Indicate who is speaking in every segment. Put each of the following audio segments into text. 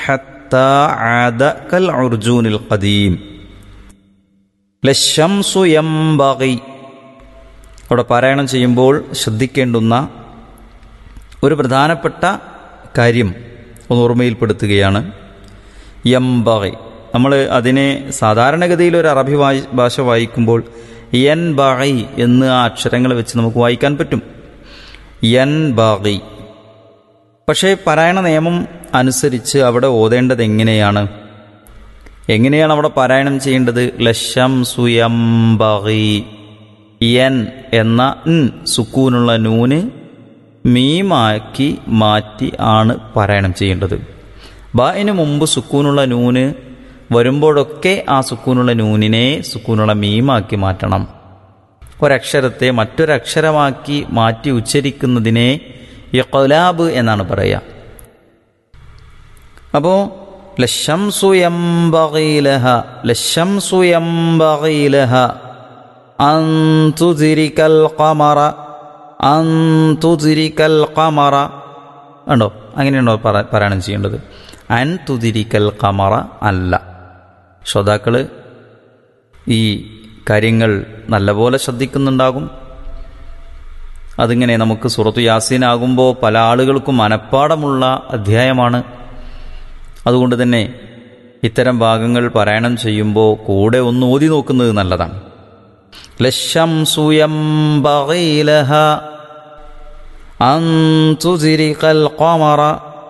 Speaker 1: حتى عاد كالعرجون القديم ലശംസു യംബഗി അവിടെ പാരായണം ചെയ്യുമ്പോൾ ശ്രദ്ധിക്കേണ്ടുന്ന ഒരു പ്രധാനപ്പെട്ട കാര്യം ഒന്ന് ഓർമ്മയിൽപ്പെടുത്തുകയാണ് യംബഗി നമ്മൾ അതിനെ സാധാരണഗതിയിൽ ഒരു അറബി വായി ഭാഷ വായിക്കുമ്പോൾ യൻ ബഗി എന്ന് ആ അക്ഷരങ്ങൾ വെച്ച് നമുക്ക് വായിക്കാൻ പറ്റും യൻ ബഗി പക്ഷേ പാരായണ നിയമം അനുസരിച്ച് അവിടെ ഓതേണ്ടത് എങ്ങനെയാണ് എങ്ങനെയാണ് അവിടെ പാരായണം ചെയ്യേണ്ടത് ലശം സുയംബി യൻ എന്ന ൻ സുക്കൂനുള്ള നൂന് മീമാക്കി മാറ്റി ആണ് പാരായണം ചെയ്യേണ്ടത് ബായിന് മുമ്പ് സുക്കൂനുള്ള നൂന് വരുമ്പോഴൊക്കെ ആ സുക്കൂനുള്ള നൂനിനെ സുക്കൂനുള്ള മീമാക്കി മാറ്റണം ഒരക്ഷരത്തെ മറ്റൊരക്ഷരമാക്കി മാറ്റി ഉച്ചരിക്കുന്നതിനെ യഖലാബ് എന്നാണ് പറയുക അപ്പോൾ ലശംസു യംബഗീലഹ ലശംസു യംബഗീലഹ അന്തുതിരിക്കൽ ഖമറ അന്തുതിരിക്കൽ ഖമറ ഉണ്ടോ അങ്ങനെയുണ്ടോ പറ- പാരായണം ചെയ്യേണ്ടത് അൻ തുതിരിക്കൽ ഖമറ അല്ല ശ്രോതാക്കൾ ഈ കാര്യങ്ങൾ നല്ലപോലെ ശ്രദ്ധിക്കുന്നുണ്ടാകും അതിങ്ങനെ നമുക്ക് സുറത്തു യാസീനാകുമ്പോൾ പല ആളുകൾക്കും മനഃപ്പാടമുള്ള അധ്യായമാണ് അതുകൊണ്ട് തന്നെ ഇത്തരം ഭാഗങ്ങൾ പാരായണം ചെയ്യുമ്പോൾ കൂടെ ഒന്ന് ഓതി നോക്കുന്നത് നല്ലതാണ് ലശംസു യംബഗീലഹ അൻ തുസിരിഖൽ ഖമറ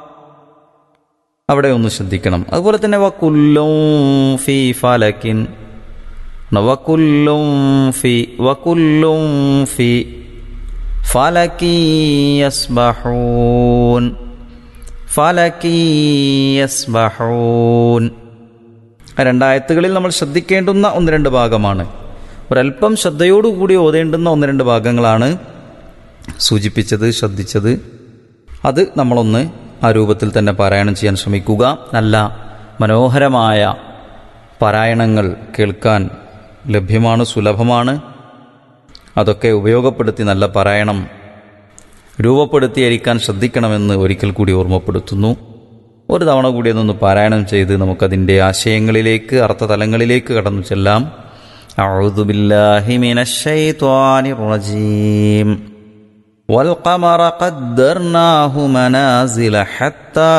Speaker 1: അവിടെ ഒന്ന് ശ്രദ്ധിക്കണം അതുപോലെ തന്നെ വക്കുല്ലും ഫി ഫലക്കിൻ വക്കുല്ലും ഫി വക്കുല്ലും ഫി ഫലക്കി യസ്ബഹൂൻ ഫലക്കി യസ്ബഹൂൻ ആ രണ്ടായത്തുകളിൽ നമ്മൾ ശ്രദ്ധിക്കേണ്ടുന്ന ഒന്ന് രണ്ട് ഭാഗമാണ് ഒരല്പം ശ്രദ്ധയോടുകൂടി ഓതേണ്ടുന്ന ഒന്ന് രണ്ട് ഭാഗങ്ങളാണ് സൂചിപ്പിച്ചത് ശ്രദ്ധിച്ചത് അത് നമ്മളൊന്ന് ആ രൂപത്തിൽ തന്നെ പാരായണം ചെയ്യാൻ ശ്രമിക്കുക നല്ല മനോഹരമായ പാരായണങ്ങൾ കേൾക്കാൻ ലഭ്യമാണ് സുലഭമാണ് അതൊക്കെ ഉപയോഗപ്പെടുത്തി നല്ല പാരായണം രൂപപ്പെടുത്തിയിരിക്കാൻ ശ്രദ്ധിക്കണമെന്ന് ഒരിക്കൽ കൂടി ഓർമ്മപ്പെടുത്തുന്നു ഒരു തവണ കൂടി അതൊന്ന് പാരായണം ചെയ്ത് നമുക്കതിൻ്റെ ആശയങ്ങളിലേക്ക് അർത്ഥതലങ്ങളിലേക്ക് കടന്നു ചെല്ലാം أعوذ بالله من الشيطان الرجيم والقمر قدرناه منازل حتى